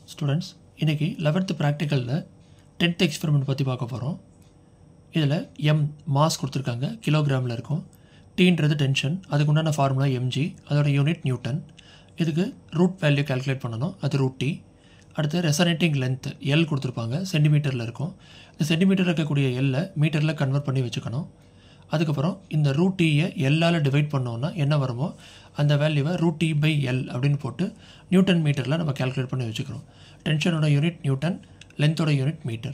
students இன்றைக்கி eleventh ப்ராக்டிக்கலில் tenth experiment பற்றி பார்க்க போகிறோம் இதில் எம் மாஸ் கொடுத்துருக்காங்க கிலோகிராமில் இருக்கும் டீன்றது டென்ஷன் அதுக்கு உண்டான ஃபார்முலா எம்ஜி அதோட யூனிட் நியூட்டன் இதுக்கு ரூட் வேல்யூ கால்குலேட் பண்ணணும் அது ரூட் டி அடுத்து ரெசனேட்டிங் லென்த் எல் கொடுத்துருப்பாங்க சென்டிமீட்டரில் இருக்கும் இந்த சென்டிமீட்டர் இருக்கக்கூடிய எல்லை மீட்டரில் கன்வெர்ட் பண்ணி வச்சுக்கணும் அதுக்கப்புறம் இந்த ரூட் டீயை எல்லால் டிவைட் பண்ணோன்னா என்ன வருமோ அந்த வேல்யூவை ரூட் டி பை எல் அப்படின்னு போட்டு நியூட்டன் மீட்டரில் நம்ம கால்குலேட் பண்ணி வச்சுக்கிறோம் டென்ஷனோட யூனிட் நியூட்டன் லென்த்தோட யூனிட் மீட்டர்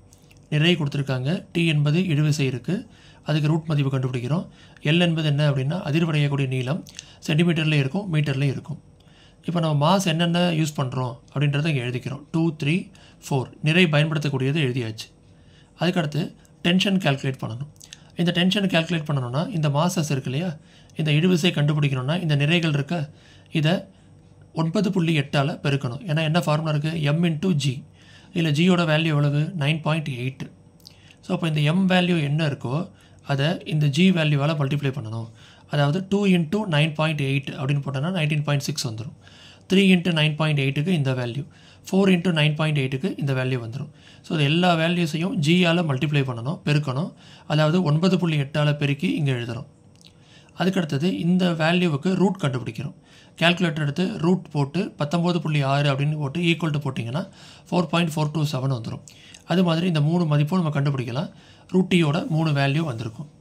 நிறைய கொடுத்துருக்காங்க டி என்பது இழுவிசை இருக்குது அதுக்கு ரூட் மதிப்பு கண்டுபிடிக்கிறோம் எல் என்பது என்ன அப்படின்னா அதிர்வடையக்கூடிய நீளம் சென்டிமீட்டர்லேயும் இருக்கும் மீட்டர்லேயும் இருக்கும் இப்போ நம்ம மாஸ் என்னென்ன யூஸ் பண்ணுறோம் அப்படின்றத இங்கே எழுதிக்கிறோம் டூ த்ரீ ஃபோர் நிறை பயன்படுத்தக்கூடியது எழுதியாச்சு அதுக்கடுத்து டென்ஷன் கால்குலேட் பண்ணணும் இந்த டென்ஷன் கால்குலேட் பண்ணணும்னா இந்த மாசஸ் இருக்கு இல்லையா இந்த இழுவிசை கண்டுபிடிக்கணும்னா இந்த நிறைகள் இருக்க இதை ஒன்பது புள்ளி எட்டால் பெருக்கணும் ஏன்னா என்ன ஃபார்முலா இருக்குது எம் இன்ட்டு ஜி இதில் ஜியோட வேல்யூ எவ்வளவு நைன் பாயிண்ட் எயிட்டு ஸோ அப்போ இந்த எம் வேல்யூ என்ன இருக்கோ அதை இந்த ஜி வேல்யூவால் மல்டிப்ளை பண்ணணும் அதாவது two into nine point eight அப்படின்னு போட்டோன்னா நைன்டீன் பாயிண்ட் சிக்ஸ் வந்துடும் த்ரீ இன்ட்டு நைன் பாயிண்ட் எயிட்டுக்கு இந்த value four into nine point எயிட்டுக்கு இந்த வேல்யூ வந்துடும் ஸோ இது எல்லா வேல்யூஸையும் ஜியால் மல்டிப்ளை பண்ணணும் பெருக்கணும் அதாவது ஒன்பது புள்ளி எட்டால் பெருக்கி இங்கே எழுதுகிறோம் அதுக்கடுத்தது இந்த வேல்யூவுக்கு ரூட் கண்டுபிடிக்கிறோம் கேல்குலேட்டர் எடுத்து ரூட் போட்டு பத்தொம்போது புள்ளி ஆறு அப்படின்னு போட்டு ஈக்குவல் டு போட்டிங்கன்னா four point four two seven வந்துடும் அது மாதிரி இந்த மூணு மதிப்பும் நம்ம கண்டுபிடிக்கலாம் ரூட்டியோட மூணு வேல்யூ வந்திருக்கும்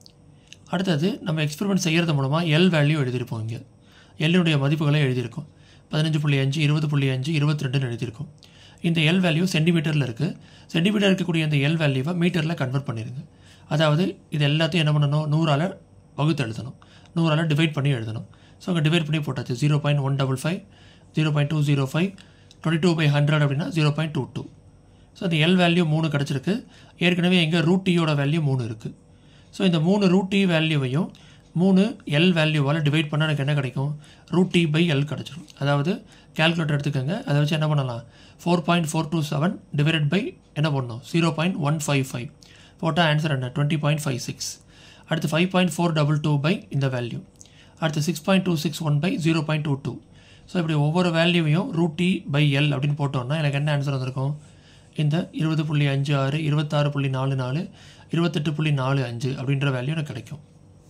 அடுத்தது நம்ம எக்ஸ்பெரிமெண்ட் செய்கிறது மூலமாக எல் வேல்யூ எழுதியிருப்போம் இங்கே எல்லுடைய மதிப்புகளை எழுதியிருக்கோம் பதினஞ்சு புள்ளி அஞ்சு இருபது புள்ளி அஞ்சு இருபத்தி ரெண்டுன்னு எழுதியிருக்கோம் இந்த எல் வேல்யூ சென்டிமீட்டரில் இருக்குது சென்டிமீட்டர் இருக்கக்கூடிய இந்த எல் வேல்யூவை மீட்டரில் கன்வெர்ட் பண்ணிடுங்க அதாவது இது எல்லாத்தையும் என்ன பண்ணணும் நூறால் வகுத்து எழுதணும் நூறால் டிவைட் பண்ணி எழுதணும் ஸோ அங்கே டிவைட் பண்ணி போட்டாச்சு zero point one double five zero point two zero five twenty two by hundred அப்படின்னா zero point two two so அந்த எல் வேல்யூ மூணு கிடச்சிருக்கு ஏற்கனவே எங்கே ரூட் டீயோட வேல்யூ மூணு இருக்குது ஸோ இந்த மூணு ரூட் டி வேல்யூவையும் மூணு எல் வேல்யூவால் டிவைட் பண்ணால் எனக்கு என்ன கிடைக்கும் ரூட் டி பை எல் கிடச்சிரும் அதாவது கேல்குலேட்டர் எடுத்துக்கோங்க அதை வச்சு என்ன பண்ணலாம் four point four two seven divided by என்ன பண்ணணும் zero point one five five போட்டால் ஆன்சர் என்ன டுவெண்ட்டி பாயிண்ட் ஃபைவ் சிக்ஸ் அடுத்து five point four double two by இந்த வேல்யூ அடுத்து six point two six one by zero point two two so இப்படி ஒவ்வொரு வேல்யூவையும் ரூட் டி பை எல் அப்படின்னு போட்டோம்னா எனக்கு என்ன ஆன்சர் வந்திருக்கும் இந்த இருபது புள்ளி அஞ்சு ஆறு இருபத்தாறு புள்ளி நாலு நாலு இருபத்தெட்டு புள்ளி நாலு அஞ்சு அப்படின்ற வேல்யூ எனக்கு கிடைக்கும்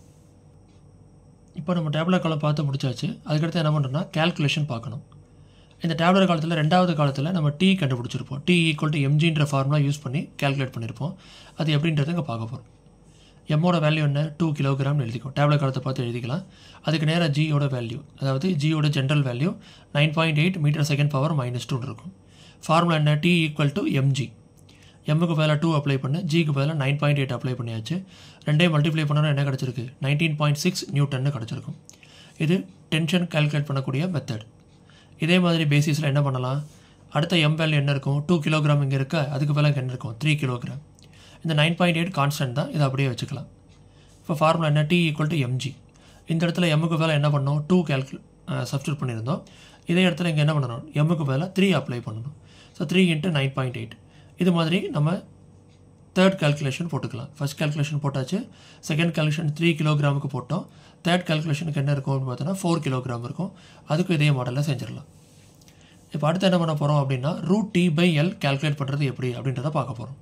இப்போ நம்ம டேப்லர் காலம் பார்த்து முடிச்சாச்சு அதுக்கடுத்து என்ன பண்ணுறோம்னா கேல்குலேஷன் பார்க்கணும் இந்த டேப்லர் காலத்தில் ரெண்டாவது காலத்தில் நம்ம டி கண்டுபிடிச்சிருப்போம் டி ஈக்குவல் டு எம்ஜின்ற ஃபார்முலா யூஸ் பண்ணி கேல்குலேட் பண்ணியிருப்போம் அது எப்படின்றத இங்கே பார்க்க போகிறோம் எம்மோட வேல்யூ என்ன டூ கிலோகிராம் எழுதிக்கும் டேப்லெட் காலத்தை பார்த்து எழுதிக்கலாம் அதுக்கு நேராக ஜியோட வேல்யூ அதாவது ஜியோட general value nine point eight metre second power minus டூன்னு இருக்கும் ஃபார்முலா என்ன டி ஈக்குவல் டு எம்ஜி எம்முக்கு பதிலாக டூ அப்ளை பண்ணு ஜிக்கு பதிலாக நைன் பாயிண்ட் எயிட் அப்ளை பண்ணியாச்சு ரெண்டையும் மல்டிப்ளை பண்ணோன்னா என்ன கிடச்சிருக்கு நைன்டீன் பாயிண்ட் சிக்ஸ் நியூட்டன்னு கிடச்சிருக்கும் இது டென்ஷன் கால்குலேட் பண்ணக்கூடிய மெத்தட் இதே மாதிரி பேசிஸில் என்ன பண்ணலாம் அடுத்த எம் வேல்யூ என்ன இருக்கும் டூ கிலோகிராம் இங்கே இருக்க அதுக்கு பதிலாக என்ன இருக்கும் த்ரீ கிலோகிராம் இந்த நைன் பாயிண்ட் எயிட் கான்ஸ்டன்ட் தான் இதை அப்படியே வச்சுக்கலாம் இப்போ ஃபார்முலா என்ன டி ஈக்குவல் டு எம்ஜி இந்த இடத்துல எம்முக்கு பதிலாக என்ன பண்ணோம் டூ கேல்குலே சப்ஸ்டியூட் பண்ணியிருந்தோம் இதே இடத்துல இங்கே என்ன பண்ணணும் எம்முக்கு பதிலாக த்ரீ அப்ளை பண்ணணும் so three into nine point eight இது மாதிரி நம்ம தேர்ட் கால்குலேஷன் போட்டுக்கலாம் ஃபஸ்ட் கால்குலேஷன் போட்டாச்சு செகண்ட் கால்குலேஷன் த்ரீ கிலோகிராமுக்கு போட்டோம் தேர்ட் கால்குலேஷனுக்கு என்ன இருக்கும்னு பார்த்தோன்னா ஃபோர் கிலோகிராம் இருக்கும் அதுக்கும் இதே மாடலில் செஞ்சிடலாம் இப்போ அடுத்து என்ன பண்ண போகிறோம் அப்படின்னா root T by L calculate பண்ணுறது எப்படி அப்படின்றத பார்க்க போகிறோம்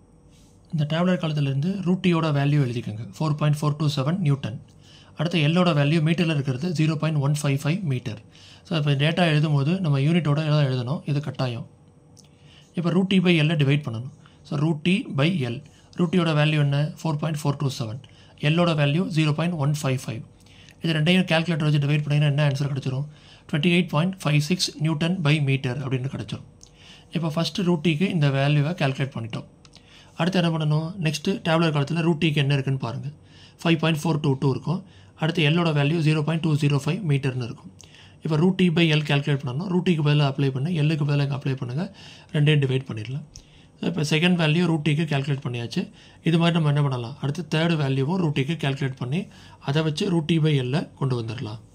இந்த டேப்லெட் காலத்துலேருந்து ரூட் டியோட வேல்யூ எழுதிக்கோங்க four point four two seven newton அடுத்து எல்லோட வேல்யூ மீட்டரில் இருக்கிறது zero point one five five metre so இப்போ டேட்டா எழுதும் போது நம்ம யூனிட்டோட எல்லாம் எழுதணும் இது கட்டாயம் இப்போ ரூட் டி பை எல்லை டிவைட் பண்ணணும் so root T by L ரூட்டியோட வேல்யூ என்ன four point four two seven எல்லோட value zero point one five five இது ரெண்டையும் கேல்குலேட்டர் வச்சு டிவைட் பண்ணிங்கன்னா என்ன ஆன்சர் கிடச்சிரும் twenty eight point five six newton by metre அப்படின்னு கிடச்சிரும் இப்போ ஃபஸ்ட்டு ரூட்டிக்கு இந்த வேல்யூவை கேல்குலேட் பண்ணிட்டோம் அடுத்து என்ன பண்ணணும் நெக்ஸ்ட்டு டேப்லர் காலத்தில் ரூட்டிக்கு என்ன இருக்குன்னு பாருங்கள் five point four two two இருக்கும் அடுத்து எல்லோட value zero point two zero five மீட்டர்னு இருக்கும் இப்போ root T by L calculate பண்ணணும் ரூட்டிக்கு பதிலாக அப்ளை பண்ண எல்லுக்கு பதிலாக அப்ளை பண்ணுங்கள் ரெண்டையும் டிவைட் பண்ணிடலாம் இப்போ செகண்ட் வேல்யூ ரூட்டிக்கு கேல்குலேட் பண்ணியாச்சு இது மாதிரி நம்ம என்ன பண்ணலாம் அடுத்து தேர்ட் வேல்யூவும் ரூட்டிக்கு கேல்குலேட் பண்ணி அதை வச்சு ரூட்டி பை எல்ல கொண்டு வந்துடலாம்